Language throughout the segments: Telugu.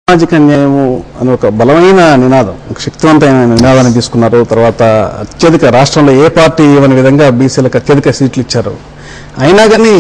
సామాజిక న్యాయము అని ఒక బలమైన నినాదం ఒక శక్తివంతమైన నినాదాన్ని తీసుకున్నారు తర్వాత అత్యధిక రాష్ట్రంలో ఏ పార్టీ ఇవ్వని విధంగా బీసీలకు అత్యధిక సీట్లు ఇచ్చారు అయినా కానీ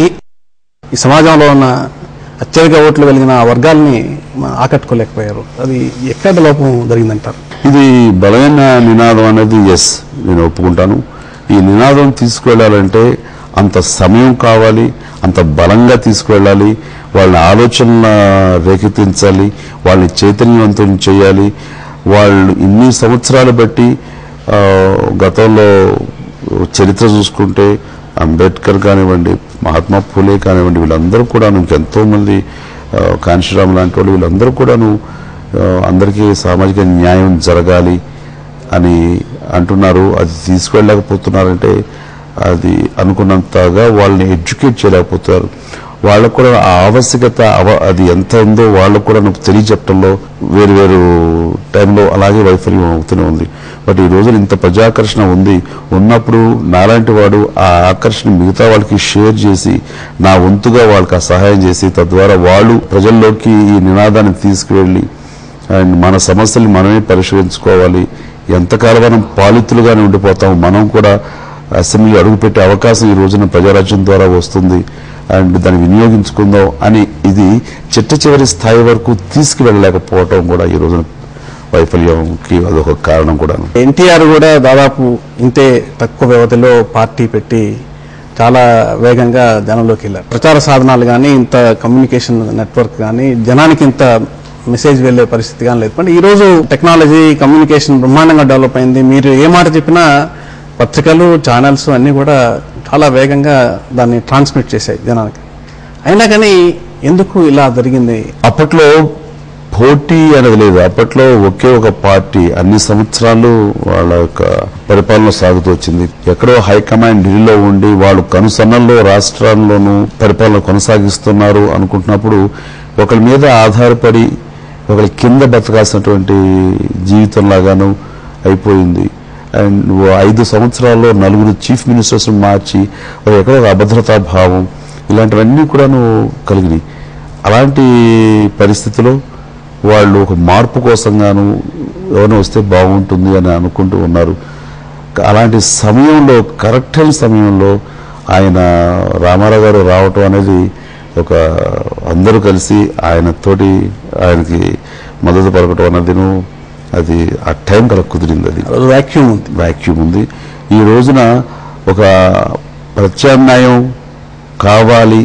ఈ సమాజంలో ఉన్న అత్యధిక ఓట్లు కలిగిన ఆ వర్గాల్ని మ- ఆకట్టుకోలేకపోయారు అది ఎక్కడ లోపం జరిగిందంటారు ఇది బలమైన నినాదం అనేది ఎస్ నేను ఒప్పుకుంటాను ఈ నినాదం తీసుకువెళ్ళాలంటే అంత సమయం కావాలి అంత బలంగా తీసుకువెళ్ళాలి వాళ్ళ ఆలోచనల రేకెత్తించాలి వాళ్ళని చైతన్యవంతం చేయాలి వాళ్ళు ఇన్ని సంవత్సరాలు బట్టి ఆ, గతంలో చరిత్ర చూసుకుంటే అంబేద్కర్ కానివ్వండి మహాత్మా పూలే కానివ్వండి వీళ్ళందరూ కూడాను ఎంతో మంది ఆ, కాంశీరామ్ లాంటి వాళ్ళు వీళ్ళందరూ కూడాను ఆ, అందరికీ సామాజిక న్యాయం జరగాలి అని అంటున్నారు అది తీసుకెళ్ళలేకపోతున్నారంటే అది అనుకున్నంతగా వాళ్ళని ఎడ్యుకేట్ చేయలేకపోతున్నారు వాళ్ళకు కూడా ఆ ఆవశ్యకత అవ- అది ఎంత ఉందో వాళ్ళకు కూడా నాకు తెలియచెప్పడంలో వేరు వేరు టైంలో అలాగే వైఫల్యం అవుతూనే ఉంది బట్ ఈ రోజున ఇంత ప్రజాకర్షణ ఉంది ఉన్నప్పుడు నాలాంటి వాడు ఆ ఆకర్షణ మిగతా వాళ్ళకి షేర్ చేసి నా వంతుగా వాళ్ళకి ఆ సహాయం చేసి తద్వారా వాళ్ళు ప్రజల్లోకి ఈ నినాదాన్ని తీసుకువెళ్ళి అండ్ మన సమస్యలు మనమే పరిష్కరించుకోవాలి ఎంతకాలం మనం పాలితులుగానే ఉండిపోతాం మనం కూడా అసెంబ్లీ అడుగుపెట్టే అవకాశం ఈ రోజున ప్రజారాజ్యం ద్వారా వస్తుంది అండ్ దాన్ని వినియోగించుకుందాం అని ఇది చిట్ట చివరి స్థాయి వరకు తీసుకువెళ్ళలేకపోవటం కూడా ఈ రోజున వైఫల్యంకి అదొక కారణం కూడాను ఎన్టీఆర్ కూడా దాదాపు ఇంతే తక్కువ వ్యవధిలో పార్టీ పెట్టి చాలా వేగంగా జనంలోకి వెళ్ళారు ప్రచార సాధనాలు కానీ ఇంత కమ్యూనికేషన్ నెట్వర్క్ కానీ జనానికి ఇంత మెసేజ్ వెళ్లే పరిస్థితి కానీ లేదు కానీ ఈ రోజు టెక్నాలజీ కమ్యూనికేషన్ బ్రహ్మాండంగా డెవలప్ అయింది మీరు ఏ మాట చెప్పినా పత్రికలు ఛానల్స్ అన్నీ కూడా చాలా వేగంగా దాన్ని ట్రాన్స్మిట్ చేశాయి జనానికి అయినా కానీ ఎందుకు ఇలా జరిగింది అప్పట్లో పోటీ అనేది లేదు అప్పట్లో ఒకే ఒక పార్టీ అన్ని సంవత్సరాలు వాళ్ళ యొక్క పరిపాలన సాగుతూ వచ్చింది ఎక్కడో హైకమాండ్ ఢిల్లీలో ఉండి వాళ్ళు కనుసన్నల్లో రాష్ట్రాల్లోనూ పరిపాలన కొనసాగిస్తున్నారు అనుకుంటున్నప్పుడు ఒకరి మీద ఆధారపడి ఒకరి కింద బతకాల్సినటువంటి జీవితం లాగాను అయిపోయింది అండ్ ఓ ఐదు సంవత్సరాల్లో నలుగురు చీఫ్ మినిస్టర్స్ మార్చి ఒక ఎక్కడో ఒక అభద్రతా భావం ఇలాంటివన్నీ కూడాను కలిగినాయి అలాంటి పరిస్థితిలో వాళ్ళు ఒక మార్పు కోసంగాను ఎవరైనా వస్తే బాగుంటుంది అని అనుకుంటూ ఉన్నారు అలాంటి సమయంలో కరెక్ట్ అయిన సమయంలో ఆయన రామారావు గారు రావటం అనేది ఒక అందరూ కలిసి ఆయన తోటి ఆయనకి మద్దతు పలకటం అన్నదిను అది ఆ టైం కల కుదిరింది అది వ్యాక్యూమ్ ఉంది వాక్యూమ్ ఉంది ఈ రోజున ఒక ప్రత్యామ్నాయం కావాలి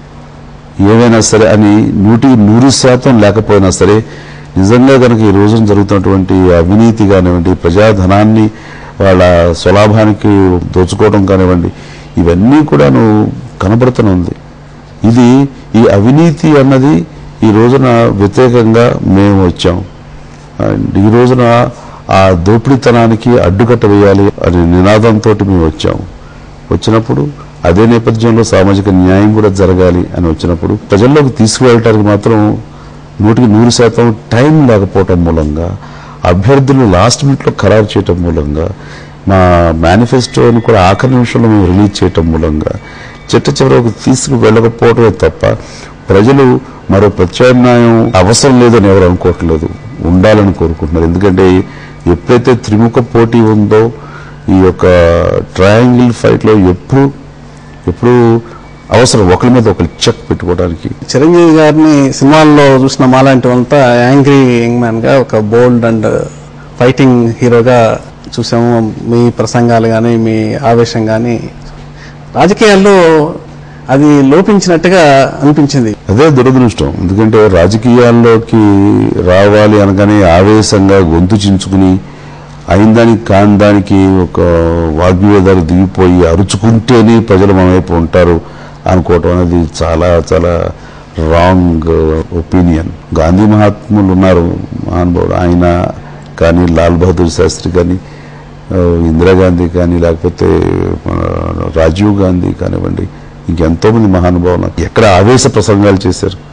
ఏమైనా సరే అని నూటికి నూరు శాతం లేకపోయినా సరే నిజంగా కనుక ఈ రోజున జరుగుతున్నటువంటి అవినీతి కానివ్వండి ప్రజాధనాన్ని వాళ్ళ స్వలాభానికి దోచుకోవడం కానివ్వండి ఇవన్నీ కూడాను కనబడుతూనే ఉంది ఇది ఈ అవినీతి అన్నది ఈ రోజున వ్యతిరేకంగా మేము వచ్చాం అండ్ ఈ రోజున ఆ దోపిడీతనానికి అడ్డుకట్ట వేయాలి అనే నినాదంతో మేము వచ్చాం వచ్చినప్పుడు అదే నేపథ్యంలో సామాజిక న్యాయం కూడా జరగాలి అని వచ్చినప్పుడు ప్రజల్లోకి తీసుకువెళ్ళటానికి మాత్రం నూటికి నూరు శాతం టైం లేకపోవటం మూలంగా అభ్యర్థులు లాస్ట్ మినిట్లో ఖరారు చేయటం మూలంగా మా మేనిఫెస్టోని కూడా ఆఖరి నిమిషంలో మేము రిలీజ్ చేయటం మూలంగా చిట్ట చివరకు తీసుకు వెళ్ళకపోవటమే తప్ప ప్రజలు మరో ప్రత్యామ్నాయం అవసరం లేదని ఎవరు అనుకోవట్లేదు ఉండాలని కోరుకుంటున్నారు ఎందుకంటే ఎప్పుడైతే త్రిముఖ పోటీ ఉందో ఈ యొక్క ట్రయాంగిల్ ఫైట్ లో ఎప్పుడు ఎప్పుడు అవసరం ఒకరి మీద ఒకరి చెక్ పెట్టుకోవడానికి చిరంజీవి గారిని సినిమాల్లో చూసిన మాలాంటి వాళ్ళంతా యాంగ్రీ యంగ్ మ్యాన్ గా ఒక బోల్డ్ అండ్ ఫైటింగ్ హీరోగా చూసాము మీ ప్రసంగాలు కానీ మీ ఆవేశం కానీ రాజకీయాల్లో అది లోపించినట్టుగా అనిపించింది అదే దురదృష్టం ఎందుకంటే రాజకీయాల్లోకి రావాలి అనగానే ఆవేశంగా గొంతు చించుకుని అయిన దానికి కాని దానికి ఒక వాగ్వివేదాలు దిగిపోయి అరుచుకుంటేనే ప్రజలు మన వైపు ఉంటారు అనుకోవటం అనేది చాలా చాలా రాంగ్ ఒపీనియన్ గాంధీ మహాత్ములు ఉన్నారు మహానుభావుడు ఆయన కానీ లాల్ బహదూర్ శాస్త్రి కానీ ఆ, ఇందిరాగాంధీ కానీ లేకపోతే మన రాజీవ్ గాంధీ కానివ్వండి ఇంకెంతో మంది మహానుభావులు ఎక్కడ ఆవేశ ప్రసంగాలు చేశారు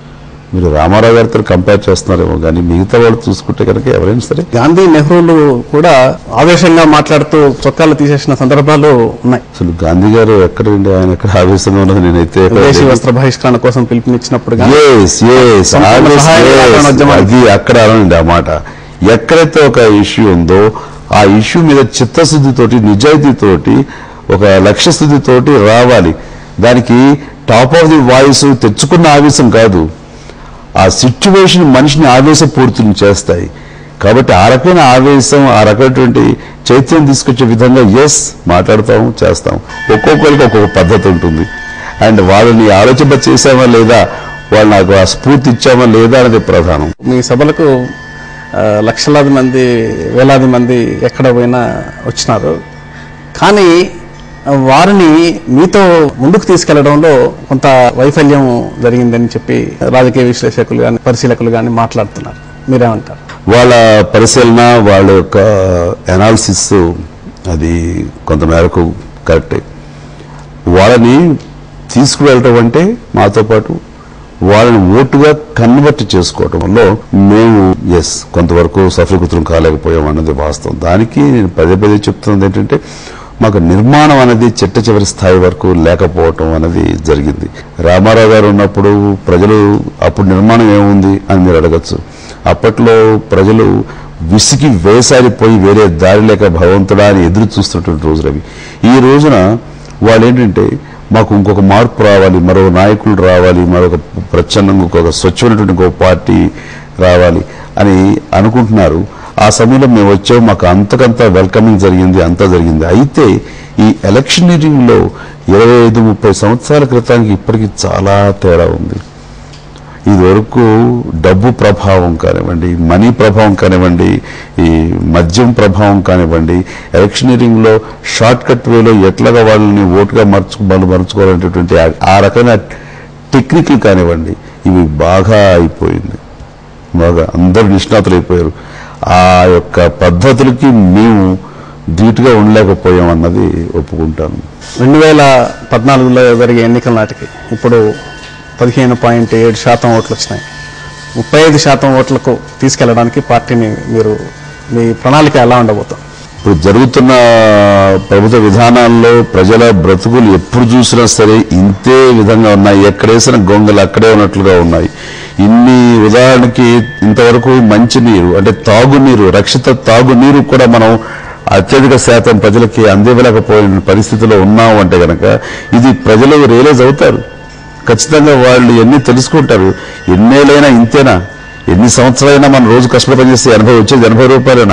మీరు రామారావు గారితో కంపేర్ చేస్తున్నారేమో కానీ మిగతా వాళ్ళు చూసుకుంటే కనుక ఎవరైనా సరే గాంధీ నెహ్రూలు కూడా ఆవేశంగా మాట్లాడుతూ చొక్కాలు తీసేసిన సందర్భాలు ఉన్నాయి అసలు గాంధీ గారు ఎక్కడండి ఆయన ఎక్కడ ఆవేశంగా ఉన్నది నేనైతే విదేశీ వస్త్ర బహిష్కరణ కోసం పిలుపునిచ్చినప్పుడు గానీ Yes, yes, సంపూర్ణ always సహాయ yes. నిరాకరణ ఉద్యమానికి. అది అక్కడ అనండి ఆ మాట ఎక్కడైతే ఒక ఇష్యూ ఉందో ఆ ఇష్యూ మీద చిత్తశుద్ధితోటి నిజాయితీతోటి ఒక లక్ష్యశుద్ధితోటి రావాలి దానికి టాప్ ఆఫ్ ది వాయిస్ తెచ్చుకున్న ఆవేశం కాదు ఆ సిచ్యువేషన్ మనిషిని ఆవేశపూరితులు చేస్తాయి కాబట్టి ఆ రకమైన ఆవేశం ఆ రకమైనటువంటి చైత్యం తీసుకొచ్చే విధంగా ఎస్ మాట్లాడతాం చేస్తాం ఒక్కొక్కరికి ఒక్కొక్క పద్ధతి ఉంటుంది అండ్ వాళ్ళని ఆలోచింప చేసామా లేదా వాళ్ళు నాకు ఆ స్ఫూర్తి ఇచ్చామా లేదా అనేది ప్రధానం మీ సభలకు ఆ, లక్షలాది మంది వేలాది మంది ఎక్కడ పోయినా వచ్చినారు కానీ ఆ, వారిని మీతో ముందుకు తీసుకెళ్లడంలో కొంత వైఫల్యం జరిగిందని చెప్పి రాజకీయ విశ్లేషకులు కానీ పరిశీలకులు కానీ మాట్లాడుతున్నారు మీరేమంటారు వాళ్ళ పరిశీలన వాళ్ళ యొక్క అనాలిసిస్ అది కొంతమేరకు కరెక్టే వాళ్ళని తీసుకువెళ్ళటం అంటే మాతో పాటు వాళ్ళని ఓటుగా కన్వర్ట్ చేసుకోవటంలో మేము ఎస్ కొంతవరకు సఫలీకృతం కాలేకపోయాం అన్నది వాస్తవం దానికి నేను పదే పదే చెప్తున్నది ఏంటంటే మాకు నిర్మాణం అనేది చిట్ట చివరి స్థాయి వరకు లేకపోవటం అనేది జరిగింది రామారావు గారు ఉన్నప్పుడు ప్రజలు అప్పుడు నిర్మాణం ఏముంది అని మీరు అడగచ్చు అప్పట్లో ప్రజలు విసిగి వేసారిపోయి వేరే దారి లేక భగవంతుడా అని ఎదురు చూస్తున్నటువంటి రోజులు అవి ఈ రోజున వాళ్ళు ఏంటంటే మాకు ఇంకొక మార్పు రావాలి మరో నాయకులు రావాలి మరొక ప్రచ్ఛన్నంగా ఇంకొక స్వచ్ఛమైనటువంటి ఇంకొక పార్టీ రావాలి అని అనుకుంటున్నారు ఆ సమయంలో మేము వచ్చాము మాకు అంతకంత వెల్కమింగ్ జరిగింది అంతా జరిగింది అయితే ఈ ఎలక్షనీరింగ్ లో ఇరవై ఐదు ముప్పై సంవత్సరాల క్రితానికి ఇప్పటికి చాలా తేడా ఉంది ఇదివరకు డబ్బు ప్రభావం కానివ్వండి మనీ ప్రభావం కానివ్వండి ఈ మద్యం ప్రభావం కానివ్వండి ఎలక్షనీరింగ్ లో షార్ట్ కట్ వేలో ఎట్లాగా వాళ్ళని ఓటుగా మర్చు వాళ్ళు మరుచుకోవాలనేటువంటి ఆ- ఆ రకమైన టెక్నిక్లు కానివ్వండి ఇవి బాగా అయిపోయింది బాగా అందరు నిష్ణాతులు అయిపోయారు ఆ యొక్క పద్ధతులకి మేము ధీటుగా ఉండలేకపోయాం అన్నది ఒప్పుకుంటాను రెండు వేల పద్నాలుగులో జరిగే ఎన్నికల నాటికి ఇప్పుడు పదిహేను పాయింట్ ఏడు శాతం ఓట్లు వచ్చినాయి ముప్పై ఐదు శాతం ఓట్లకు తీసుకెళ్లడానికి పార్టీని మీరు మీ ప్రణాళిక ఎలా ఉండబోతుంది ఇప్పుడు జరుగుతున్న ప్రభుత్వ విధానాల్లో ప్రజల బ్రతుకులు ఎప్పుడు చూసినా సరే ఇంతే విధంగా ఉన్నాయి ఎక్కడేసిన గొంగలు అక్కడే ఉన్నట్లుగా ఉన్నాయి ఇన్ని ఉదాహరణకి ఇంతవరకు మంచినీరు అంటే తాగునీరు రక్షిత తాగునీరు కూడా మనం అత్యధిక శాతం ప్రజలకి అందివ్వలేకపోయిన పరిస్థితిలో ఉన్నాం అంటే గనక ఇది ప్రజలు రియలైజ్ అవుతారు ఖచ్చితంగా వాళ్ళు ఎన్ని తెలుసుకుంటారు ఎన్నేళ్ళైనా ఇంతేనా ఎన్ని సంవత్సరాలైనా మనం రోజు కష్టపడి పనిచేస్తే ఎనభై వచ్చేది ఎనభై రూపాయలేనా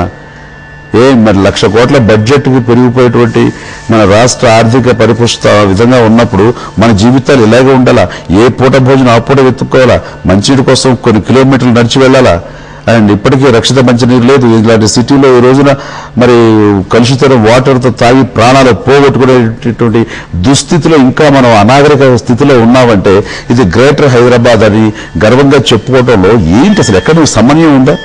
ఏ మరి లక్ష కోట్ల బడ్జెట్కి పెరిగిపోయేటువంటి మన రాష్ట్ర ఆర్థిక పరిపుష్ట విధంగా ఉన్నప్పుడు మన జీవితాలు ఇలాగే ఉండాలా ఏ పూట భోజనం ఆ పూట వెతుక్కోవాలా మంచినీటి కోసం కొన్ని కిలోమీటర్లు నడిచి వెళ్ళాలా అండ్ ఇప్పటికీ రక్షిత మంచినీరు లేదు ఇలాంటి సిటీలో ఈ రోజున మరి కలుషిత వాటర్తో తాగి ప్రాణాలు పోగొట్టుకునేటటువంటి దుస్థితిలో ఇంకా మనం అనాగరిక స్థితిలో ఉన్నామంటే ఇది గ్రేటర్ హైదరాబాద్ అని గర్వంగా చెప్పుకోవడంలో ఏంటి అసలు ఎక్కడ సమన్వయం ఉందా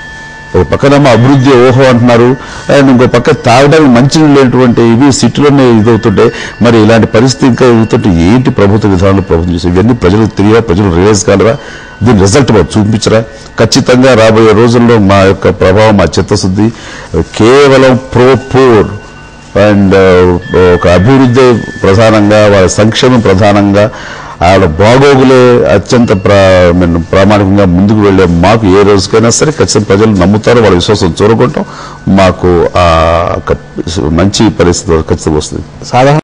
ఒక పక్కనేమో అభివృద్ధి ఓహో అంటున్నారు అండ్ ఇంకో పక్క తాగడానికి మంచినీళ్ళు లేనటువంటి ఇవి సిటీలోనే ఇదవుతుంటే మరి ఇలాంటి పరిస్థితి ఇంకా ఎదుగుతుంటే ఏంటి ప్రభుత్వ విధానాలు ప్రభుత్వం చేసి ఇవన్నీ ప్రజలకు తెలియదా ప్రజలు రియలైజ్ కాలరా దీని రిజల్ట్ మాకు చూపించరా ఖచ్చితంగా రాబోయే రోజుల్లో మా యొక్క ప్రభావం మా చిత్తశుద్ధి కేవలం ప్రో పోర్ అండ్ ఒక అభివృద్ధి ప్రధానంగా వాళ్ళ సంక్షేమం ప్రధానంగా వాళ్ళ బాగోగులే అత్యంత ప్రా మీన్ ప్రామాణికంగా ముందుకు వెళ్లే మాకు ఏ రోజుకైనా సరే ఖచ్చితంగా ప్రజలు నమ్ముతారు వాళ్ళ విశ్వాసం చూరగొట్టం మాకు ఆ ఒక మంచి పరిస్థితి ఖచ్చితంగా వస్తుంది సాధారణ